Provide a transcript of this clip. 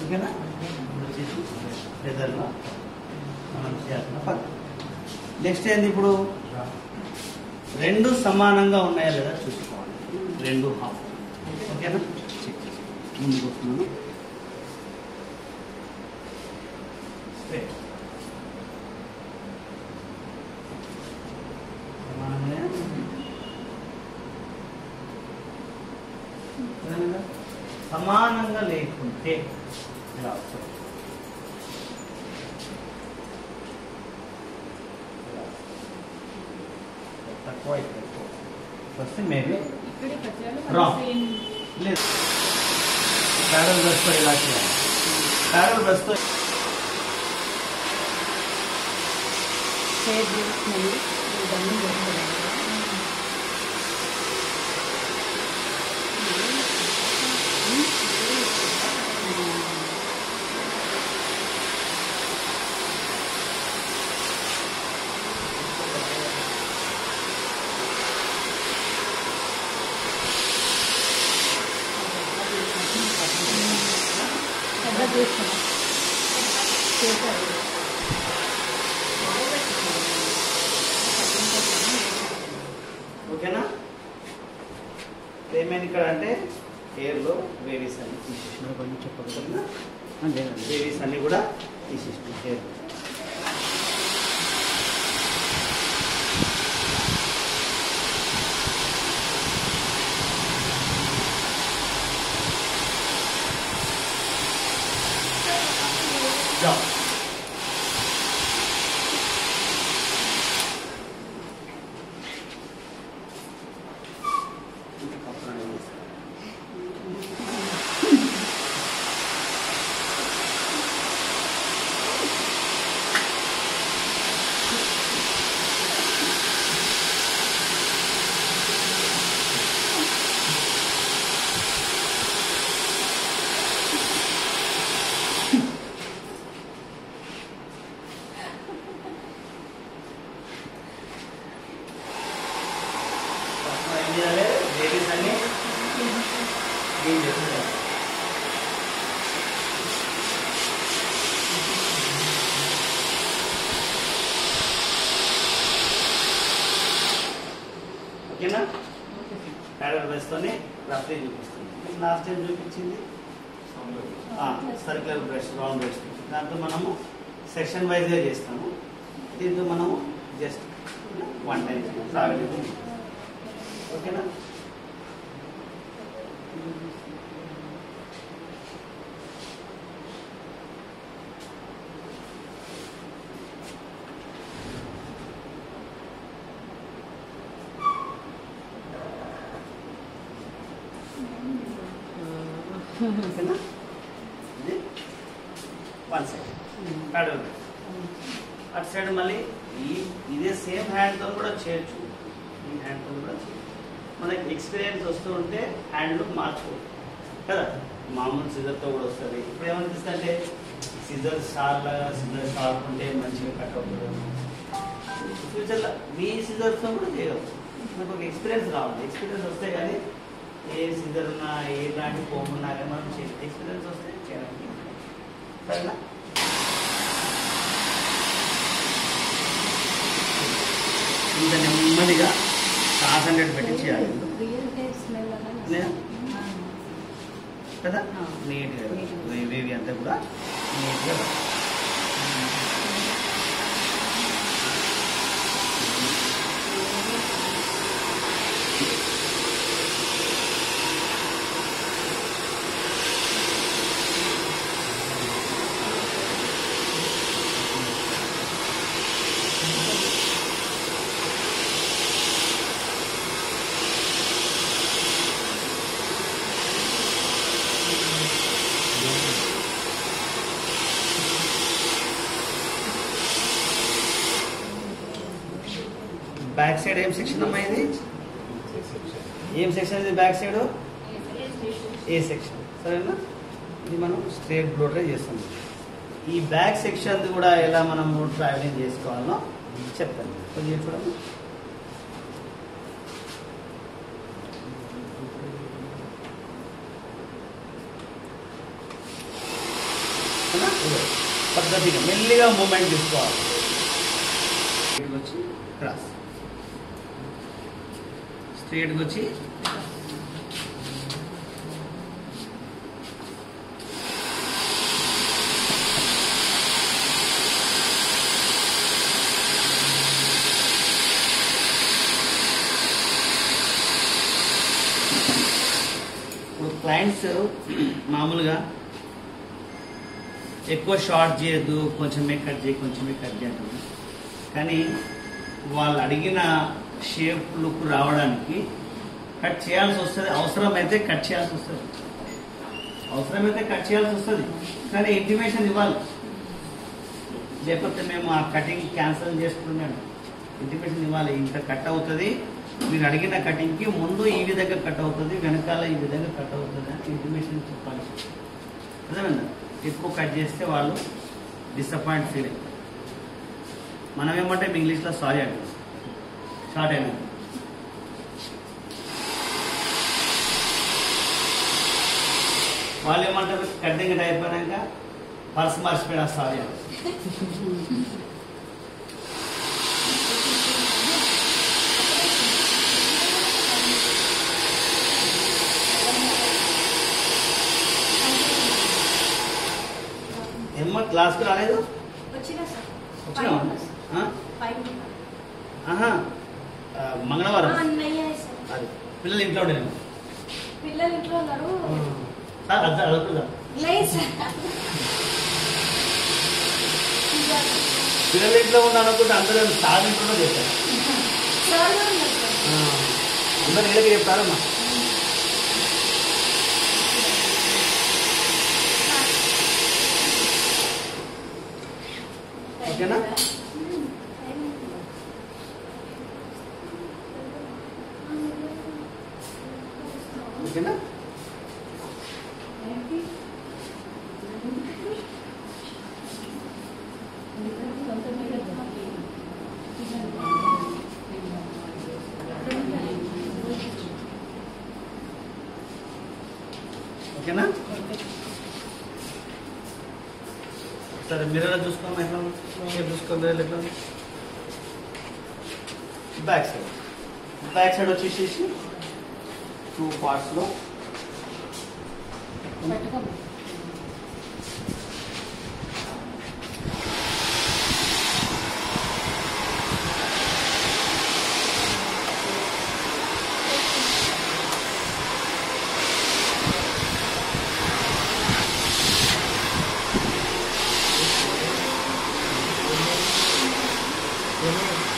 ఓకేనా ఇప్పుడు వచ్చేసి లెదర్లో మనం చేయాల్సిన పద్ధతి నెక్స్ట్ ఏంది ఇప్పుడు రెండు సమానంగా ఉన్నాయా లేదా చూసుకోవాలి రెండు హాఫ్ ఓకేనా చెక్ చేసి ముందుకు వస్తున్నాను స్ట్రైట్ సమానంగా సరేనా? సమానంగా లేకుంటే ఇలా వస్తుంది ఇలా. తక్కువ ఇక్కడ ఎక్కువ వస్తే మేబీ ఇక్కడే కచ్చాలు Wrong. సేమ్ లేదు ప్యాడల్ బ్రష్తో ఇలా చేయాలి ప్యాడల్ బ్రష్తో షేర్ చేస్తున్నాయి ఇవన్నీ చేస్తున్నాయి పెద్ద చేస్తున్నాం చేశారు ఓకేనా ఏమైంది ఇక్కడ అంటే హెయిర్లో వేరీస్ అన్ని తీసేసిన కొంచెం చెప్పగలరా వేరీస్ అన్ని కూడా తీసేసిన హెయిర్ జాబ్ ఏం చేయాలి వేరీస్ అన్ని క్లీన్ చేసుకోవాలి ఓకేనా ప్యాడల్ బ్రష్తోనే రఫ్లీ చూపిస్తుంది లాస్ట్ టైం చూపించింది సర్క్యులర్ బ్రష్ రౌండ్ బ్రష్ దాంతో మనము సెక్షన్ వైజ్గా చేస్తాము దీంతో మనము జస్ట్ వన్ టైం ట్రావెలింగ్ ఓకేనా ఓకేనా ఇది వన్ సైడ్ ప్యాడల్ అటు సైడ్ మళ్ళీ ఈ ఇదే సేమ్ హ్యాండ్తో కూడా చేయొచ్చు ఈ హ్యాండ్తో కూడా చేయొచ్చు మనకి ఎక్స్పీరియన్స్ వస్తూ ఉంటే హ్యాండ్ మార్చుకోవచ్చు కదా మామూలు సిజర్తో కూడా వస్తుంది ఇప్పుడు ఏమనిపిస్తుంది అంటే సిజర్ షార్ప్ లాగా సిజర్ షార్ప్ ఉంటే మంచిగా కట్ అవుతుంది ఫ్యూచర్లో మీ సిజర్స్తో కూడా చేయవచ్చు మనకు ఒక ఎక్స్పీరియన్స్ రావాలి ఎక్స్పీరియన్స్ వస్తే కానీ ఏ సిజర్ ఉన్నా ఏ లాంటి ఫోమ్ ఉన్నా కానీ మనం చేయాలి ఎక్స్పీరియన్స్ వస్తే చేయడానికి సరేనా ఇంత నెమ్మదిగా కాన్సన్ట్రేట్ పెట్టి చేయాలి రియల్ హెయిర్ స్మెల్ లేదా? కదా ఆ. నీట్గా నీట్గా. వేవి అంతా కూడా నీట్గా బ్యాక్ సైడ్ ఏం సెక్షన్ అమ్మా ఇది ఏం సెక్షన్ ఇది బ్యాక్ సైడ్ ఏ సెక్షన్ సరేనా ఇది మనం స్ట్రేట్ బ్లోడరే చేస్తాం ఈ బ్యాక్ సెక్షన్ కూడా ఎలా మనం ట్రావెలింగ్ చేసుకోవాలో చెప్తాను కొంచెం చూడండి పద్ధతిగా మెల్లిగా మూమెంట్ తీసుకోవాలి స్ట్రైట్గా వచ్చి క్రాస్ స్ట్రైట్గా వచ్చి ఇప్పుడు క్లయింట్స్ మామూలుగా ఎక్కువ షార్ట్ చేయొద్దు కొంచెమే కట్ చేయి కొంచెమే కట్ చేయద్దు కానీ వాళ్ళు అడిగిన షేప్ లుక్ రావడానికి కట్ చేయాల్సి వస్తుంది అవసరమైతే కట్ చేయాల్సి వస్తుంది అవసరమైతే కట్ చేయాల్సి వస్తుంది కానీ ఇంటిమేషన్ ఇవ్వాలి లేకపోతే మేము ఆ కటింగ్ క్యాన్సిల్ చేసుకున్నాను ఇంటిమేషన్ ఇవ్వాలి ఇంత కట్ అవుతుంది మీరు అడిగిన కటింగ్కి ముందు ఈ విధంగా కట్ అవుతుంది వెనకాల ఈ విధంగా కట్ అవుతుంది అని ఇంటిమేషన్ చెప్పాలి అర్థమైందా ఎక్కువ కట్ చేస్తే వాళ్ళు డిసప్పాయింట్ ఫీల్ అవుతారు మనం ఏమంటే ఇంగ్లీష్లో సారీ అంటాం షార్ట్ అయినా వాళ్ళు ఏమంటారు కటింగ్ అయిపోయినాక పర్స్ మర్చిపోయినా సారీ అంటారు ఏమ్మా క్లాస్కి రాలేదు వచ్చినా సార్ వచ్చినావా ఆ? ఫైవ్ ఆహా ఆ, మంగళవారం అన్నయ్య సార్ అది పిల్లలు ఇంట్లో ఉండేది పిల్లలు ఇంట్లో ఉన్నారు సార్ అది అడుగుతుందా లేదు సార్ పిల్లలు ఇంట్లో ఉన్నా అనుకుంటే అందరూ సార్ ఇంట్లో చెప్తారు సార్ కూడా ఉన్నారు సార్ అందరు ఇళ్ళకి చెప్తారమ్మా ఓకేనా ఓకేనా ఓకేనా సరే మిర్రర్ చూసుకోమా ఎట్లా ఉంది? షేప్ చూసుకో మిర్రర్ ఎట్లా ఉంది? బ్యాక్ సైడ్ బ్యాక్ సైడ్ వచ్చేసేసి టూ పార్ట్స్లో పట్టుకోమా ఓకేనా